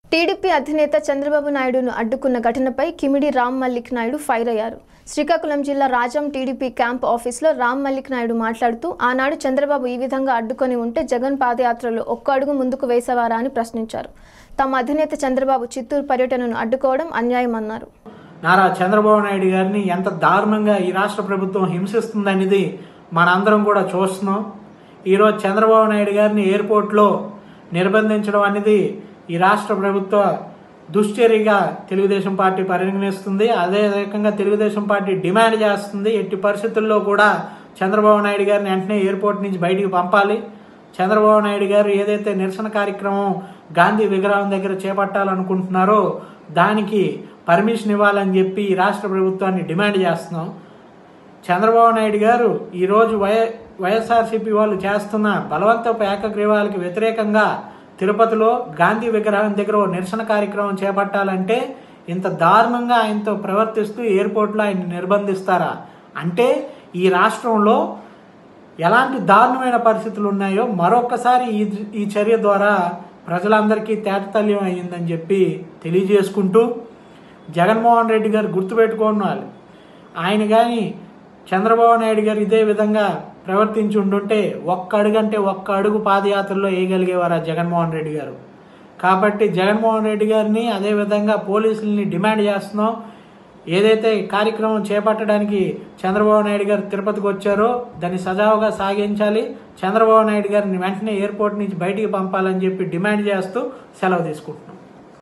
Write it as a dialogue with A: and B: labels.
A: TDP అధినేత చంద్రబాబు నాయుడును అడ్డుకున్న ఘటనపై కిమిడి రామ్ మల్లిక్ నాయుడు ఫైర్ అయ్యారు శ్రీకాకుళం జిల్లా రాజం టీడీపీ క్యాంప్ ఆఫీసులో రామ్ మల్లిక్ నాయుడు మాట్లాడుతూ ఆనాడు చంద్రబాబు ఈ విధంగా అడ్డుకొని ఉంటే జగన్ పాదయాత్రలో ఒక్క అడుగు ముందుకు వేసేవారా అని ప్రశ్నించారు తమ అధినేత చంద్రబాబు చిత్తూరు పర్యటనను అడ్డుకోవడం అన్యాయమన్నారు
B: నారా చంద్రబాబు నాయుడు గారిని ఎంత దారుణంగా ఈ రాష్ట్ర ప్రభుత్వం హింసిస్తుందనేది మనందరం కూడా చూస్తున్నాం ఈరోజు చంద్రబాబు నాయుడు గారిని ఎయిర్పోర్ట్లో నిర్బంధించడం అనేది ఈ రాష్ట్ర ప్రభుత్వ దుశ్చర్యగా తెలుగుదేశం పార్టీ పరిగణిస్తుంది అదే రకంగా తెలుగుదేశం పార్టీ డిమాండ్ చేస్తుంది ఎట్టి పరిస్థితుల్లో కూడా చంద్రబాబు నాయుడు గారిని వెంటనే ఎయిర్పోర్ట్ నుంచి బయటికి పంపాలి చంద్రబాబు నాయుడు గారు ఏదైతే నిరసన కార్యక్రమం గాంధీ విగ్రహం దగ్గర చేపట్టాలనుకుంటున్నారో దానికి పర్మిషన్ ఇవ్వాలని చెప్పి ఈ రాష్ట్ర ప్రభుత్వాన్ని డిమాండ్ చేస్తున్నాం చంద్రబాబు నాయుడు గారు ఈరోజు వై వైఎస్ఆర్సీపీ వాళ్ళు చేస్తున్న బలవంతపు ఏకగ్రీవాలకి వ్యతిరేకంగా తిరుపతిలో గాంధీ విగ్రహం దగ్గర ఓ నిరసన కార్యక్రమం చేపట్టాలంటే ఇంత దారుణంగా ఆయనతో ప్రవర్తిస్తూ ఎయిర్పోర్ట్లో ఆయన నిర్బంధిస్తారా అంటే ఈ రాష్ట్రంలో ఎలాంటి దారుణమైన పరిస్థితులు ఉన్నాయో మరొకసారి ఈ ఈ చర్య ద్వారా ప్రజలందరికీ తేటతల్యం అయ్యిందని చెప్పి తెలియజేసుకుంటూ జగన్మోహన్ రెడ్డి గారు గుర్తుపెట్టుకోవాలి ఆయన కానీ చంద్రబాబు నాయుడు గారు ఇదే విధంగా ప్రవర్తించి ఉండుంటే ఒక్క అడుగంటే ఒక్క అడుగు పాదయాత్రలో వేయగలిగేవారు ఆ జగన్మోహన్ రెడ్డి గారు కాబట్టి జగన్మోహన్ రెడ్డి గారిని అదేవిధంగా పోలీసుల్ని డిమాండ్ చేస్తున్నాం ఏదైతే ఈ కార్యక్రమం చేపట్టడానికి చంద్రబాబు నాయుడు గారు తిరుపతికి వచ్చారో దాన్ని సజావుగా సాగించాలి చంద్రబాబు నాయుడు గారిని వెంటనే ఎయిర్పోర్ట్ నుంచి బయటికి పంపాలని చెప్పి డిమాండ్ చేస్తూ సెలవు తీసుకుంటున్నాం